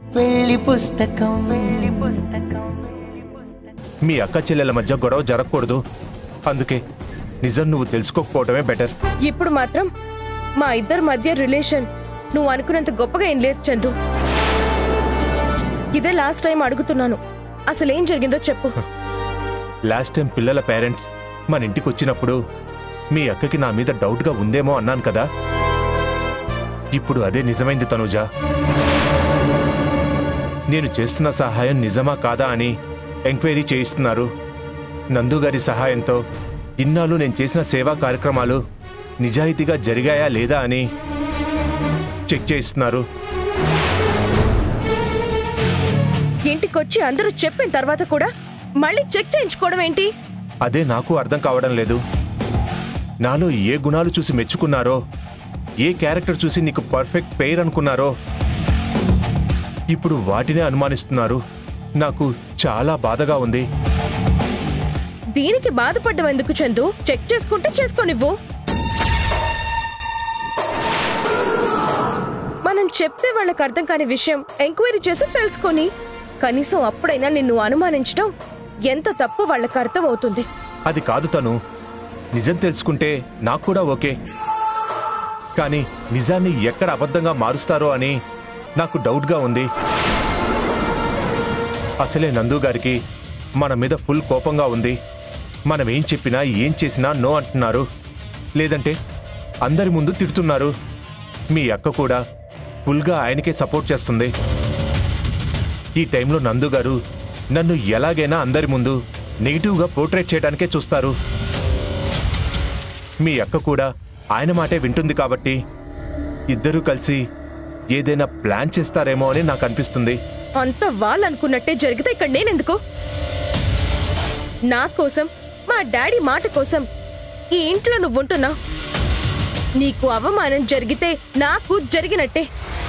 పెళ్లి పుస్తకం మీ అక్క చెల్లెల మధ్య గొడవ జరగకూడదు అందుకే నిజం నువ్వు తెలుసుకోకపోవడమే బెటర్ ఇప్పుడు మాత్రం మా ఇద్దరి మధ్య రిలేషన్ నువ్వు అనుకున్నంత గొప్పగా ఏం లేదు చందు ఇదే లాస్ట్ టైం అడుగుతున్నాను అసలు ఏం జరిగిందో చెప్పు లాస్ట్ టైం పిల్లల పేరెంట్స్ మన ఇంటికి వచ్చినప్పుడు మీ అక్కకి నా మీద డౌట్గా ఉందేమో అన్నాను కదా ఇప్పుడు అదే నిజమైంది తనుజ నేను చేస్తున్న సహాయం నిజమా కాదా అని ఎంక్వైరీ చేయిస్తున్నారు నందు గారి సహాయంతో ఇన్నాళ్ళు నేను చేసిన సేవా కార్యక్రమాలు నిజాయితీగా జరిగాయా లేదా అని చెక్ చేయిస్తున్నారు ఇంటికొచ్చి అందరూ చెప్పిన తర్వాత కూడా మళ్ళీ చెక్ చేయించుకోవడం ఏంటి అదే నాకు అర్థం కావడం లేదు నాలో ఏ గుణాలు చూసి మెచ్చుకున్నారో ఏ క్యారెక్టర్ చూసి నీకు పర్ఫెక్ట్ పెయిర్ అనుకున్నారో ఇప్పుడు వాటినే అనుమానిస్తున్నారు నాకు చాలా బాధగా ఉంది దీనికి బాధపడ్డం ఎందుకు చందు చెక్ చేసుకుంటే చేసుకోనివ్వు మనం చెప్తే వాళ్ళకి అర్థం కాని విషయం ఎంక్వైరీ చేసి తెలుసుకొని కనీసం అప్పుడైనా నిన్ను అనుమానించడం ఎంత తప్పు వాళ్ళకి అర్థం అవుతుంది అది కాదు తను నిజం తెలుసుకుంటే నాకు కూడా ఓకే కానీ నిజాన్ని ఎక్కడ అబద్ధంగా మారుస్తారో అని నాకు డౌట్గా ఉంది అసలే నందు గారికి మన మీద ఫుల్ కోపంగా ఉంది మనం ఏం చెప్పినా ఏం చేసినా నో అంటున్నారు లేదంటే అందరి ముందు తిడుతున్నారు మీ అక్క కూడా ఫుల్గా ఆయనకే సపోర్ట్ చేస్తుంది ఈ టైంలో నందు గారు నన్ను ఎలాగైనా అందరి ముందు నెగిటివ్గా పోర్ట్రేట్ చేయడానికే చూస్తారు మీ అక్క కూడా ఆయన మాటే వింటుంది కాబట్టి ఇద్దరూ కలిసి ఏదైనా ప్లాన్ చేస్తారేమో అని నాకు అనిపిస్తుంది అంత వాళ్ళనుకున్నట్టే జరిగితే ఇక్కడ నేనెందుకు నా కోసం మా డాడీ మాట కోసం ఈ ఇంట్లో నువ్వుంటున్నావు నీకు అవమానం జరిగితే నాకు జరిగినట్టే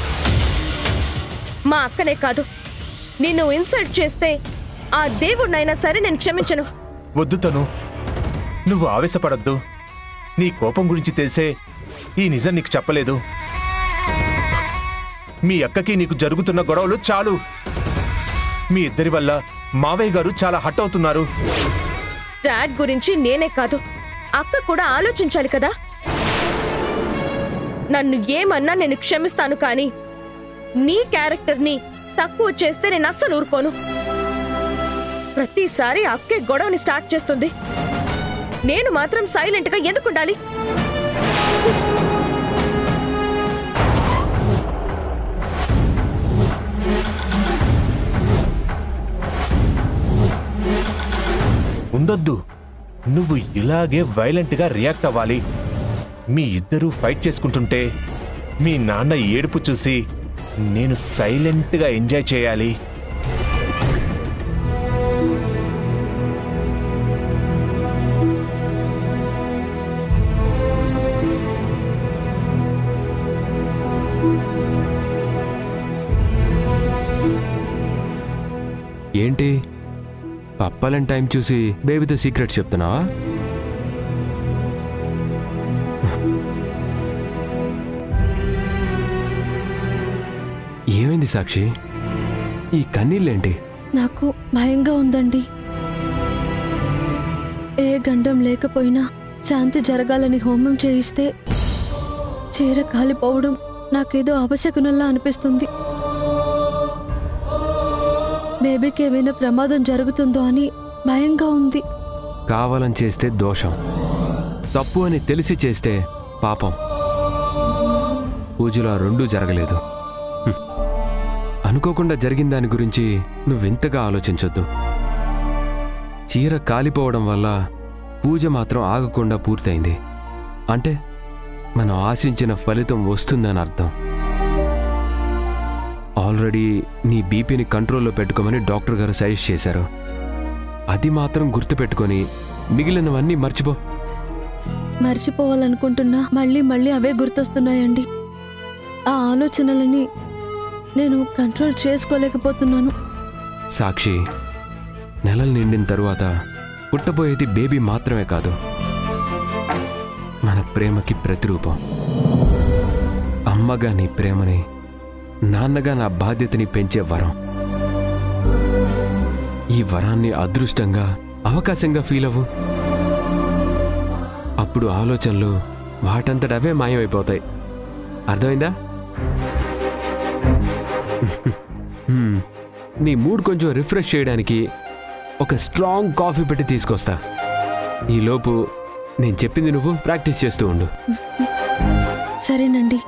మా అక్కనే కాదు నిన్ను ఇన్సల్ట్ చేస్తే ఆ దేవుడినైనా సరే నేను క్షమించను వద్దు తను నువ్వు ఆవేశపడద్దు నీ కోపం గురించి తెలిసే ఈ నిజం నీకు చెప్పలేదు మీ అక్కకి నీకు జరుగుతున్న గొడవలు చాలు మీ ఇద్దరి వల్ల మావయ్య గారు చాలా హట్ అవుతున్నారు డాడ్ గురించి నేనే కాదు అక్క కూడా ఆలోచించాలి కదా నన్ను ఏమన్నా నేను క్షమిస్తాను కానీ నీ క్యారెక్టర్ని తక్కువ చేస్తే నేను అస్సలు ఊరుకోను ప్రతిసారి అక్కే గొడవని స్టార్ట్ చేస్తుంది నేను మాత్రం సైలెంట్గా ఎందుకు ఉండాలి ఉండొద్దు నువ్వు ఇలాగే వైలెంట్గా రియాక్ట్ అవ్వాలి మీ ఇద్దరూ ఫైట్ చేసుకుంటుంటే మీ నాన్న ఏడుపు చూసి నేను సైలెంట్గా ఎంజాయ్ చేయాలి ఏంటి పప్పాలని టైం చూసి బేబీతో సీక్రెట్ చెప్తున్నావా ఏమైంది సాక్షి ఈ కన్నీళ్ళేంటి నాకు భయంగా ఉందండి ఏ గండం లేకపోయినా శాంతి జరగాలని హోమం చేయిస్తే చీర కాలిపోవడం నాకేదో అవశకునల్లా అనిపిస్తుంది బేబీకి ఏమైనా ప్రమాదం జరుగుతుందో అని భయంగా ఉంది కావాలని చేస్తే దోషం తప్పు అని తెలిసి చేస్తే పాపం పూజలో ఆ రెండూ జరగలేదు హ్మ్. అనుకోకుండా జరిగిన దాని గురించి నువ్వింతగా ఆలోచించొద్దు చీర కాలిపోవడం వల్ల పూజ మాత్రం ఆగకుండా పూర్తయింది అంటే మనం ఆశించిన ఫలితం వస్తుందని అర్థం ఆల్రెడీ నీ బీపీని కంట్రోల్లో పెట్టుకోమని డాక్టర్ గారు సజెస్ట్ చేశారు అది మాత్రం గుర్తుపెట్టుకొని మిగిలినవన్నీ మర్చిపో మర్చిపోవాలనుకుంటున్నా మళ్ళీ మళ్ళీ అవే గుర్తొస్తున్నాయండి ఆ ఆలోచనలని నేను కంట్రోల్ చేసుకోలేకపోతున్నాను సాక్షి నెలలు నిండిన తరువాత పుట్టబోయేది బేబీ మాత్రమే కాదు మన ప్రేమకి ప్రతిరూపం అమ్మగా నీ ప్రేమని నాన్నగా నా బాధ్యతని పెంచే వరం ఈ వరాన్ని అదృష్టంగా అవకాశంగా ఫీల్ అవ్వు అప్పుడు ఆలోచనలు వాటంతట అవే మాయమైపోతాయి అర్థమైందా హ్మ్. నీ మూడ్ కొంచెం రిఫ్రెష్ చేయడానికి ఒక స్ట్రాంగ్ కాఫీ పెట్టి తీసుకొస్తా ఈలోపు నేను చెప్పింది నువ్వు ప్రాక్టీస్ చేస్తూ ఉండు సరేనండి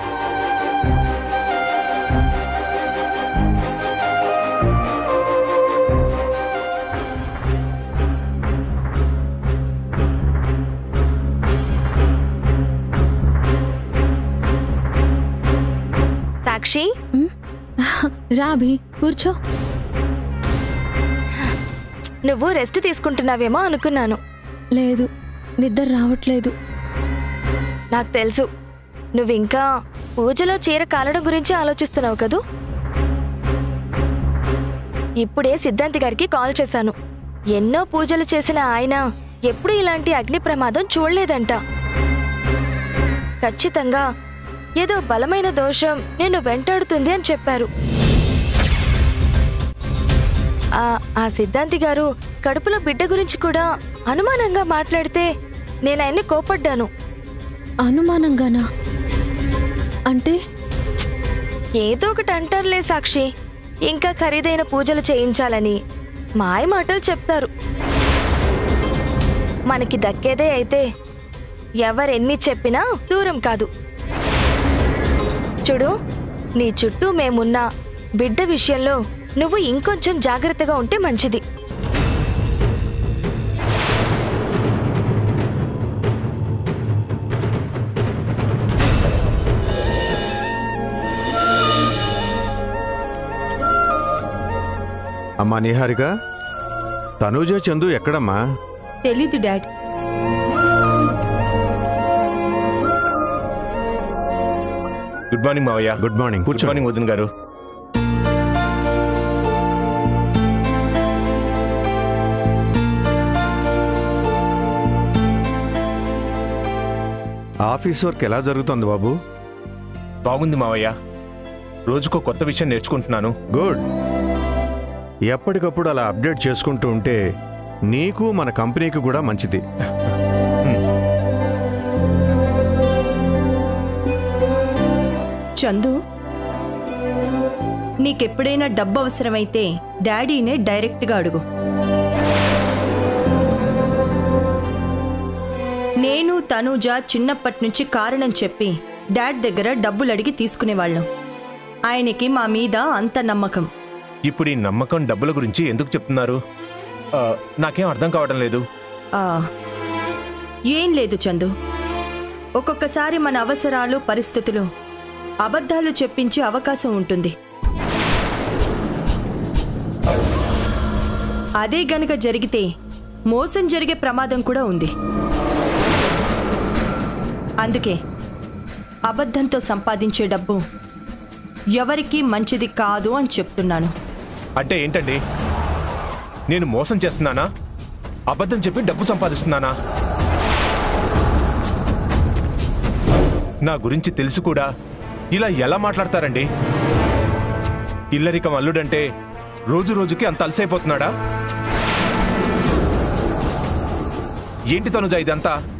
సాక్షి రాబి కూర్చో నువ్వు రెస్ట్ తీసుకుంటున్నావేమో అనుకున్నాను లేదు నిద్ర రావట్లేదు నాకు తెలుసు నువ్వు ఇంకా పూజలో చీర కాలడం గురించి ఆలోచిస్తున్నావు కదూ ఇప్పుడే సిద్ధాంతి గారికి కాల్ చేశాను ఎన్నో పూజలు చేసిన ఆయన ఎప్పుడు ఇలాంటి అగ్ని ప్రమాదం చూడలేదంట ఖచ్చితంగా ఏదో బలమైన దోషం నిన్ను వెంటాడుతుంది అని చెప్పారు ఆ ఆ సిద్ధాంతి గారు కడుపులో బిడ్డ గురించి కూడా అనుమానంగా మాట్లాడితే నేను ఆయన్ని కోపడ్డాను అనుమానంగానా అంటే ఏదో ఒకటి అంటారులే సాక్షి ఇంకా ఖరీదైన పూజలు చేయించాలని మాయ మాటలు చెప్తారు మనకి దక్కేదే అయితే ఎవరెన్ని చెప్పినా దూరం కాదు చూడు నీ చుట్టూ మేమున్నా బిడ్డ విషయంలో నువ్వు ఇంకొంచెం జాగ్రత్తగా ఉంటే మంచిది అమ్మా నిహారిక తనూజ చందు ఎక్కడమ్మా తెలీదు డాడ్ గుడ్ మార్నింగ్ మావయ్య గుడ్ మార్నింగ్ గుడ్ కూర్చోండి మార్నింగ్ వదిన గారు ఆఫీస్ వర్క్ ఎలా జరుగుతుంది బాబు బాగుంది మావయ్య రోజుకో కొత్త విషయం నేర్చుకుంటున్నాను గుడ్ ఎప్పటికప్పుడు అలా అప్డేట్ చేసుకుంటూ ఉంటే నీకు మన కంపెనీకి కూడా మంచిది చందు నీకెప్పుడైనా డబ్బు అవసరమైతే డాడీనే డైరెక్ట్గా అడుగు నేను తనూజ చిన్నప్పటి నుంచి కారణం చెప్పి డాడ్ దగ్గర డబ్బులు అడిగి తీసుకునేవాళ్ళం ఆయనకి మా మీద అంత నమ్మకం ఇప్పుడు ఈ నమ్మకం డబ్బుల గురించి ఎందుకు చెప్తున్నారు ఆ, నాకేం అర్థం కావడం లేదు ఆ, ఏం లేదు చందు ఒక్కొక్కసారి మన అవసరాలు పరిస్థితులు అబద్ధాలు చెప్పించే అవకాశం ఉంటుంది అదే గనుక జరిగితే మోసం జరిగే ప్రమాదం కూడా ఉంది అందుకే అబద్ధంతో సంపాదించే డబ్బు ఎవరికీ మంచిది కాదు అని చెప్తున్నాను అంటే ఏంటండి నేను మోసం చేస్తున్నానా అబద్ధం చెప్పి డబ్బు సంపాదిస్తున్నానా నా గురించి తెలిసి కూడా ఇలా ఎలా మాట్లాడతారండి ఇల్లరికం అల్లుడంటే రోజు రోజుకి అంత అలసైపోతున్నాడా ఏంటి తనుజా ఇదంతా